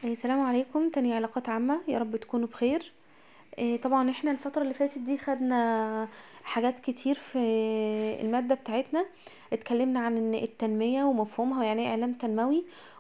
آه، السلام عليكم تاني علاقات عامة يا رب تكونوا بخير آه، طبعا احنا الفترة اللي فاتت دي خدنا حاجات كتير في المادة بتاعتنا اتكلمنا عن إن التنمية ومفهومها يعني ايه اعلام تنموي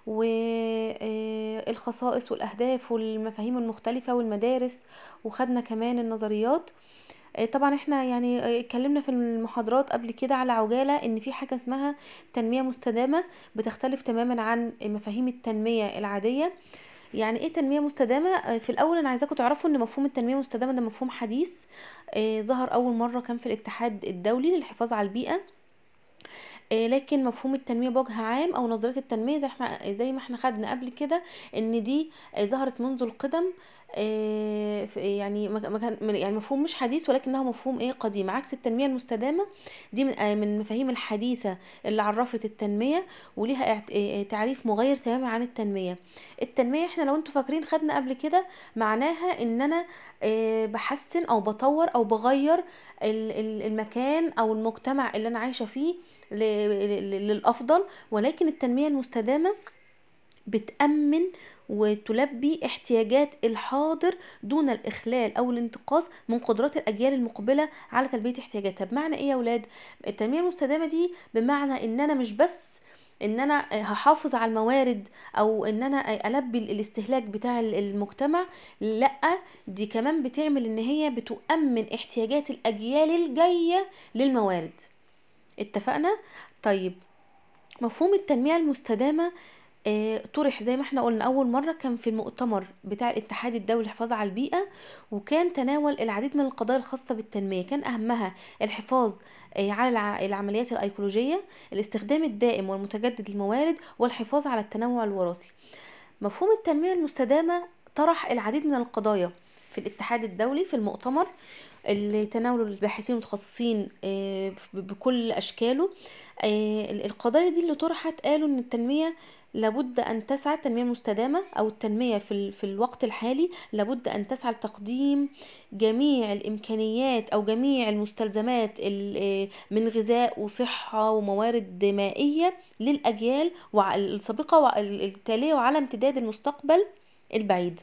والخصائص والاهداف والمفاهيم المختلفة والمدارس وخدنا كمان النظريات آه، طبعا احنا يعني آه، اتكلمنا في المحاضرات قبل كده على عجالة ان في حاجة اسمها تنمية مستدامة بتختلف تماما عن مفاهيم التنمية العادية يعني ايه تنميه مستدامه آه، في الاول انا عايزاكم تعرفوا ان مفهوم التنميه المستدامه ده مفهوم حديث آه، ظهر اول مره كان في الاتحاد الدولي للحفاظ على البيئه آه، لكن مفهوم التنميه بوجه عام او نظريه التنميه زي احنا زي ما احنا خدنا قبل كده ان دي آه، ظهرت منذ القدم آه، في- يعني ما ما كان يعني مفهوم مش حديث ولكنه مفهوم ايه قديم عكس التنميه المستدامه دي من آه، من المفاهيم الحديثه اللي عرفت التنميه وليها اعت- آه، تعريف مغاير تماما عن التنميه التنميه احنا لو انتوا فاكرين خدنا قبل كده معناها ان انا آه، بحسن او بطور او بغير ال- ال- المكان او المجتمع اللي انا عايشه فيه ل- ل- للافضل ولكن التنميه المستدامه بتأمن وتلبي احتياجات الحاضر دون الإخلال أو الانتقاص من قدرات الأجيال المقبلة على تلبية احتياجاتها بمعنى إيه يا ولاد؟ التنمية المستدامة دي بمعنى إن أنا مش بس ان انا هحافظ على الموارد او ان انا البي الاستهلاك بتاع المجتمع لا دي كمان بتعمل ان هي بتؤمن احتياجات الاجيال الجايه للموارد اتفقنا طيب مفهوم التنمية المستدامة آه، طرح زي ما احنا قلنا أول مرة كان في المؤتمر بتاع الاتحاد الدولي للحفاظ على البيئة وكان تناول العديد من القضايا الخاصة بالتنمية كان أهمها الحفاظ آه، على الع- العمليات الأيكولوجية الاستخدام الدائم والمتجدد للموارد والحفاظ على التنوع الوراثي مفهوم التنمية المستدامة طرح العديد من القضايا في الاتحاد الدولي في المؤتمر اللي تناوله الباحثين المتخصصين آه، ب- بكل أشكاله آه، القضايا دي اللي طرحت قالوا ان التنمية لابد ان تسعى التنمية المستدامة او التنمية في, ال- في الوقت الحالي لابد ان تسعى لتقديم جميع الامكانيات او جميع المستلزمات ال- آه، من غذاء وصحة وموارد مائية للاجيال وع- السابقة والتالية وعلى امتداد المستقبل البعيد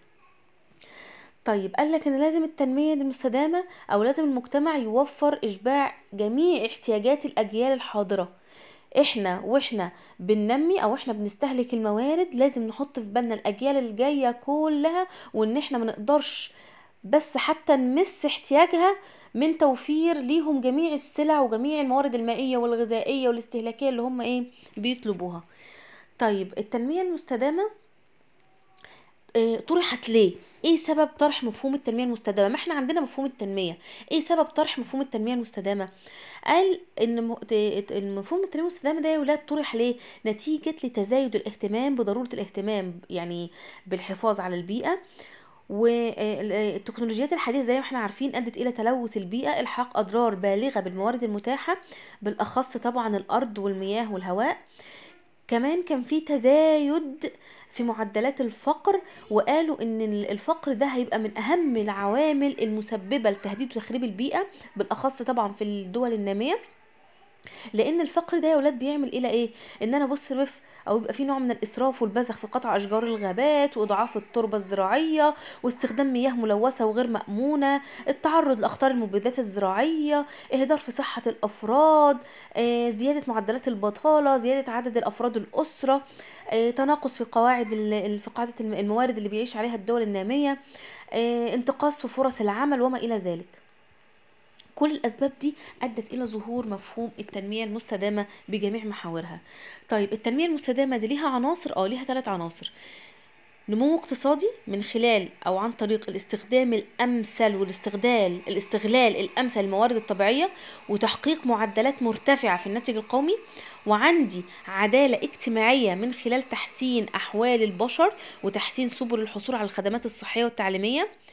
طيب قال لك ان لازم التنميه دي المستدامه او لازم المجتمع يوفر اشباع جميع احتياجات الاجيال الحاضره احنا واحنا بننمي او احنا بنستهلك الموارد لازم نحط في بالنا الاجيال الجايه كلها وان احنا ما نقدرش بس حتى نمس احتياجها من توفير ليهم جميع السلع وجميع الموارد المائيه والغذائيه والاستهلاكيه اللي هم ايه بيطلبوها طيب التنميه المستدامه آه، طرحت ليه ايه سبب طرح مفهوم التنميه المستدامه ما احنا عندنا مفهوم التنميه ايه سبب طرح مفهوم التنميه المستدامه قال ان م- ت- ت- إن مفهوم التنميه المستدامه ده يا ولاد طرح ليه نتيجه لتزايد الاهتمام بضروره الاهتمام يعني بالحفاظ على البيئه والتكنولوجيات الحديثة زي ما احنا عارفين أدت إلى تلوث البيئة إلحاق أضرار بالغة بالموارد المتاحة بالأخص طبعا الأرض والمياه والهواء كمان كان في تزايد في معدلات الفقر وقالوا ان الفقر ده هيبقى من اهم العوامل المسببه لتهديد وتخريب البيئه بالاخص طبعا في الدول الناميه لان الفقر ده يا ولاد بيعمل الى ايه ان انا بصرف او يبقى في نوع من الاسراف والبذخ في قطع اشجار الغابات واضعاف التربه الزراعيه واستخدام مياه ملوثه وغير مامونه التعرض لاخطار المبيدات الزراعيه اهدار في صحه الافراد آه، زياده معدلات البطاله زياده عدد الافراد الاسره آه، تناقص في قواعد ال- ال- في قاعده الم- الموارد اللي بيعيش عليها الدول الناميه آه، انتقاص في فرص العمل وما الى ذلك كل الأسباب دي أدت إلى ظهور مفهوم التنمية المستدامة بجميع محاورها طيب التنمية المستدامة دي ليها عناصر اه ليها ثلاث عناصر نمو اقتصادي من خلال او عن طريق الاستخدام الامثل والاستغلال الاستغلال الامثل للموارد الطبيعيه وتحقيق معدلات مرتفعه في الناتج القومي وعندي عداله اجتماعيه من خلال تحسين احوال البشر وتحسين سبل الحصول على الخدمات الصحيه والتعليميه